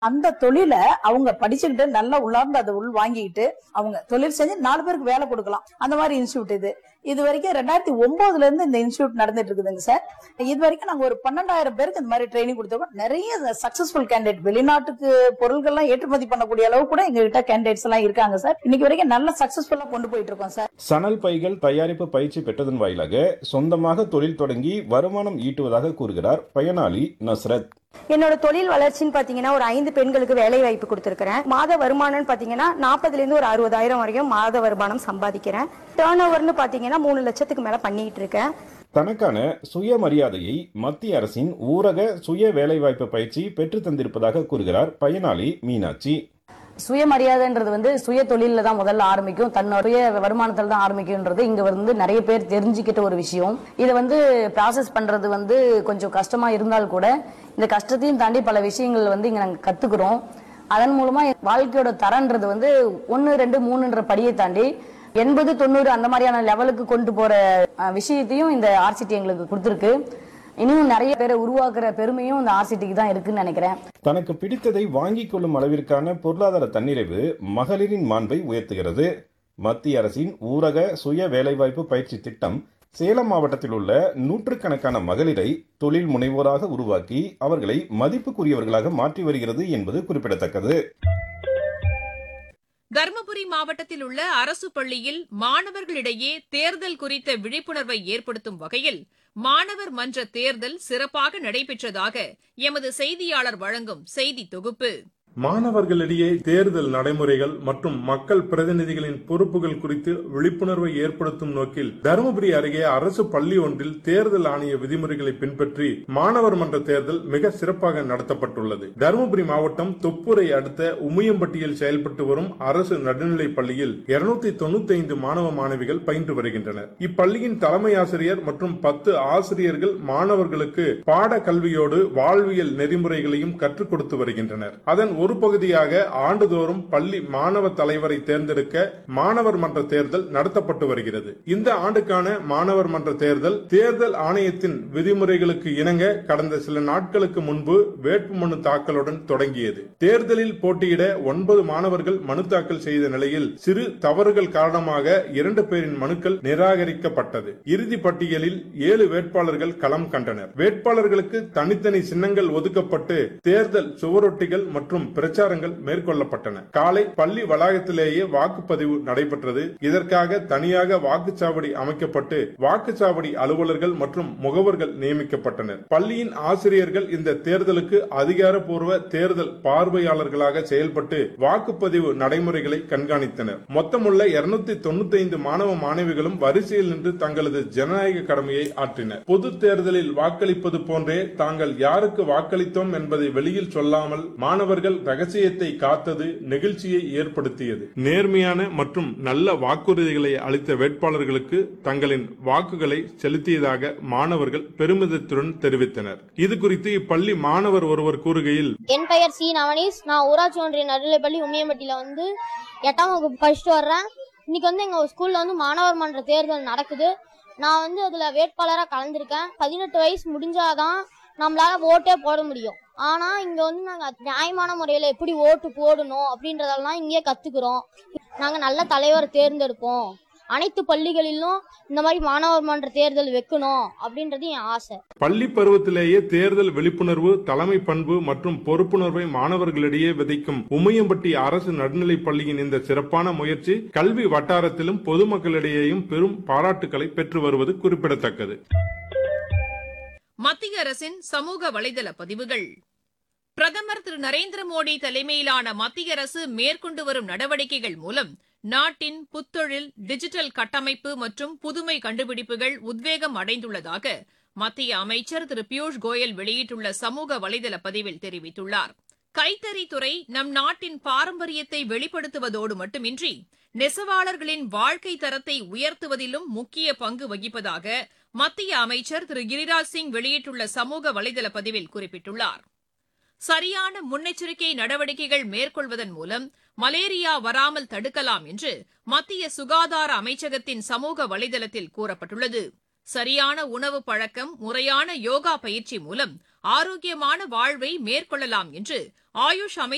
அந்த தொழில அவங்க படிச்சுக்கிட்டு நல்லா உள்ளார்ந்து அதை உள் வாங்கிக்கிட்டு அவங்க தொழில் செஞ்சு நாலு பேருக்கு வேலை கொடுக்கலாம் அந்த மாதிரி இன்ஸ்டியூட் இது இது வரைக்கும் ரெண்டாயிரத்தி ஒன்பதுல இருந்து இந்த இன்ஸ்டியூட் நடந்துட்டு இருக்குதுங்க சார் இது வரைக்கும் நாங்க ஒரு பன்னெண்டாயிரம் பேருக்கு இந்த மாதிரி ட்ரைனிங் கொடுத்துருக்கோம் நிறைய சக்சஸ்ஃபுல் கேண்டிடேட் வெளிநாட்டுக்கு பொருட்கள்லாம் ஏற்றுமதி பண்ணக்கூடிய அளவு கூட எங்க கிட்ட கேண்டிடேட்ஸ் எல்லாம் இருக்காங்க சார் இன்னைக்கு வரைக்கும் நல்ல சக்சஸ்ஃபுல்லா கொண்டு போயிட்டு இருக்கோம் சார் சணல் பைகள் தயாரிப்பு பயிற்சி பெற்றதன் வாயிலாக சொந்தமாக தொழில் தொடங்கி வருமானம் ஈட்டுவதாக கூறுகிறார் பயனாளி நஸ்ரத் என்னோட தொழில் வளர்ச்சின்னு பாத்தீங்கன்னா ஒரு ஐந்து பெண்களுக்கு வேலை வாய்ப்பு கொடுத்திருக்கிறேன் மாத வருமானம்னு பாத்தீங்கன்னா நாற்பதுல இருந்து ஒரு அறுபதாயிரம் வரைக்கும் மாத வருமானம் சம்பாதிக்கிறேன் டேர்ன் ஓவர்னு பாத்தீங்கன்னா மூணு லட்சத்துக்கு மேல பண்ணிட்டு இருக்கேன் தனக்கான சுயமரியாதையை மத்திய அரசின் ஊரக சுய வேலைவாய்ப்பு பயிற்சி பெற்றுத் தந்திருப்பதாக கூறுகிறார் பயனாளி மீனாட்சி சுயமரியாதைன்றது வந்து சுய தொழில தான் முதல்ல ஆரம்பிக்கும் தன்னுடைய வருமானத்தில் தான் ஆரம்பிக்கும்ன்றது இங்க வந்து நிறைய பேர் தெரிஞ்சுக்கிட்ட ஒரு விஷயம் இதை வந்து ப்ராசஸ் பண்றது வந்து கொஞ்சம் கஷ்டமா இருந்தால் கூட இந்த கஷ்டத்தையும் தாண்டி பல விஷயங்கள் வந்து இங்க நாங்க கத்துக்கிறோம் அதன் மூலமா என் வாழ்க்கையோட தரன்றது வந்து ஒன்னு ரெண்டு மூணுன்ற படியை தாண்டி எண்பது தொண்ணூறு அந்த மாதிரியான லெவலுக்கு கொண்டு போற அஹ், விஷயத்தையும் இந்த ஆர்சிடி எங்களுக்கு கொடுத்துருக்கு இன்னும் நிறைய பேரை உருவாக்குற பெருமையும் இந்த ஆர்சிடிக்கு தான் இருக்குன்னு நினைக்கிறேன் தனக்கு பிடித்ததை வாங்கிக் கொள்ளும் அளவிற்கான பொருளாதார தன்னிறைவு மகளிரின் மாண்பை உயர்த்துகிறது மத்திய அரசின் ஊரக சுய வேலைவாய்ப்பு பயிற்சி திட்டம் சேலம் மாவட்டத்தில் உள்ள நூற்றுக்கணக்கான மகளிரை தொழில் முனைவோராக உருவாக்கி அவர்களை மதிப்புக்குரியவர்களாக மாற்றி வருகிறது என்பது குறிப்பிடத்தக்கது தருமபுரி மாவட்டத்தில் உள்ள அரசு பள்ளியில் மாணவர்களிடையே தேர்தல் குறித்த விழிப்புணர்வை ஏற்படுத்தும் வகையில் மாணவர் மன்ற தேர்தல் சிறப்பாக நடைபெற்றதாக எமது செய்தியாளர் வழங்கும் செய்தி தொகுப்பு மாணவர்களிடையே தேர்தல் நடைமுறைகள் மற்றும் மக்கள் பிரதிநிதிகளின் பொறுப்புகள் குறித்து விழிப்புணர்வை ஏற்படுத்தும் நோக்கில் தருமபுரி அருகே அரசு பள்ளி ஒன்றில் தேர்தல் ஆணைய விதிமுறைகளை பின்பற்றி மாணவர் மன்ற தேர்தல் மிக சிறப்பாக நடத்தப்பட்டுள்ளது தருமபுரி மாவட்டம் தொப்பூரை அடுத்த உமியம்பட்டியில் செயல்பட்டு வரும் அரசு நடுநிலைப் பள்ளியில் இருநூத்தி தொண்ணூத்தி ஐந்து மாணவ மாணவிகள் பயின்று வருகின்றனர் இப்பள்ளியின் தலைமை ஆசிரியர் மற்றும் பத்து ஆசிரியர்கள் மாணவர்களுக்கு பாட கல்வியோடு வாழ்வியல் நெறிமுறைகளையும் கற்றுக் கொடுத்து வருகின்றனர் அதன் ஒரு பகுதியாக ஆண்டுதோறும் பள்ளி மாணவ தலைவரை தேர்ந்தெடுக்க மாணவர் மன்ற தேர்தல் நடத்தப்பட்டு வருகிறது இந்த ஆண்டுக்கான மாணவர் மன்ற தேர்தல் தேர்தல் ஆணையத்தின் விதிமுறைகளுக்கு இணங்க கடந்த சில நாட்களுக்கு முன்பு வேட்புமனு தாக்கலுடன் தொடங்கியது தேர்தலில் போட்டியிட ஒன்பது மாணவர்கள் மனு தாக்கல் செய்த நிலையில் சிறு தவறுகள் காரணமாக இரண்டு பேரின் மனுக்கள் நிராகரிக்கப்பட்டது இறுதி பட்டியலில் ஏழு வேட்பாளர்கள் களம் கண்டனர் வேட்பாளர்களுக்கு தனித்தனி சின்னங்கள் ஒதுக்கப்பட்டு தேர்தல் சுவரொட்டிகள் மற்றும் பிரச்சாரங்கள் மேற்கொள்ளப்பட்டன காலை பள்ளி வளாகத்திலேயே வாக்குப்பதிவு நடைபெற்றது இதற்காக தனியாக வாக்குச்சாவடி அமைக்கப்பட்டு வாக்குச்சாவடி அலுவலர்கள் மற்றும் முகவர்கள் நியமிக்கப்பட்டனர் பள்ளியின் ஆசிரியர்கள் இந்த தேர்தலுக்கு அதிகாரப்பூர்வ தேர்தல் பார்வையாளர்களாக செயல்பட்டு வாக்குப்பதிவு நடைமுறைகளை கண்காணித்தனர் மொத்தமுள்ள இருநூத்தி தொண்ணூத்தி ஐந்து மாணவ மாணவிகளும் வரிசையில் நின்று தங்களது ஜனநாயக கடமையை ஆற்றினர் பொது தேர்தலில் வாக்களிப்பது போன்றே தாங்கள் யாருக்கு வாக்களித்தோம் என்பதை வெளியில் சொல்லாமல் மாணவர்கள் ரகசியத்தை காத்தது நெகிழ்ச்சியை ஏற்படுத்தியது நேர்மையான மற்றும் நல்ல வாக்குறுதிகளை அளித்த வேட்பாளர்களுக்கு தங்களின் வாக்குகளை செலுத்தியதாக மாணவர்கள் பெருமிதத்துடன் தெரிவித்தனர் இது குறித்து இப்பள்ளி மாணவர் ஒருவர் கூறுகையில் என் பெயர் சி நவனீஸ் நான் ஊராட்சி ஒன்றிய நடுநிலைப்பள்ளி உமியம்பட்டியில வந்து எட்டாம் வகுப்பு படிச்சுட்டு வர்றேன் இன்னைக்கு வந்து எங்க ஸ்கூல்ல வந்து மாணவர் மன்ற தேர்தல் நடக்குது நான் வந்து அதுல வேட்பாளரா கலந்திருக்கேன் பதினெட்டு வயசு முடிஞ்சாதான் நம்மளால ஓட்டே போட முடியும் ஆனா இங்க வந்து நாங்க நியாயமான முறையில எப்படி ஓட்டு போடணும் அப்படின்றதெல்லாம் இங்கேயே கத்துக்கிறோம் நாங்க நல்ல தலைவரை தேர்ந்தெடுப்போம் அனைத்து பள்ளிகளிலும் இந்த மாதிரி மாணவர் மன்ற தேர்தல் வைக்கணும் அப்படின்றது என் ஆசை பள்ளி பருவத்திலேயே தேர்தல் விழிப்புணர்வு தலைமை பண்பு மற்றும் பொறுப்புணர்வை மாணவர்களிடையே விதைக்கும் உமையம்பட்டி அரசு நடுநிலைப் பள்ளியின் இந்த சிறப்பான முயற்சி கல்வி வட்டாரத்திலும் பொதுமக்களிடையேயும் பெரும் பாராட்டுகளை பெற்று வருவது குறிப்பிடத்தக்கது மத்திய அரசின் சமூக வலைதள பதிவுகள் பிரதமர் திரு நரேந்திர மோடி தலைமையிலான மத்திய அரசு மேற்கொண்டு வரும் நடவடிக்கைகள் மூலம் நாட்டின் புத்தொழில் டிஜிட்டல் கட்டமைப்பு மற்றும் புதுமை கண்டுபிடிப்புகள் உத்வேகம் அடைந்துள்ளதாக மத்திய அமைச்சர் திரு பியூஷ் கோயல் வெளியிட்டுள்ள சமூக வலைதள பதிவில் தெரிவித்துள்ளார் கைத்தறித்துறை நம் நாட்டின் பாரம்பரியத்தை வெளிப்படுத்துவதோடு மட்டுமின்றி நெசவாளர்களின் வாழ்க்கை தரத்தை உயர்த்துவதிலும் முக்கிய பங்கு வகிப்பதாக மத்திய அமைச்சர் திரு கிரிராஜ் சிங் வெளியிட்டுள்ள சமூக வலைதள பதிவில் குறிப்பிட்டுள்ளார் சரியான முன்னெச்சரிக்கை நடவடிக்கைகள் மேற்கொள்வதன் மூலம் மலேரியா வராமல் தடுக்கலாம் என்று மத்திய சுகாதார அமைச்சகத்தின் சமூக வலைதளத்தில் கூறப்பட்டுள்ளது சரியான உணவு பழக்கம் முறையான யோகா பயிற்சி மூலம் ஆரோக்கியமான வாழ்வை மேற்கொள்ளலாம் என்று ஆயுஷ் அமைச்சர்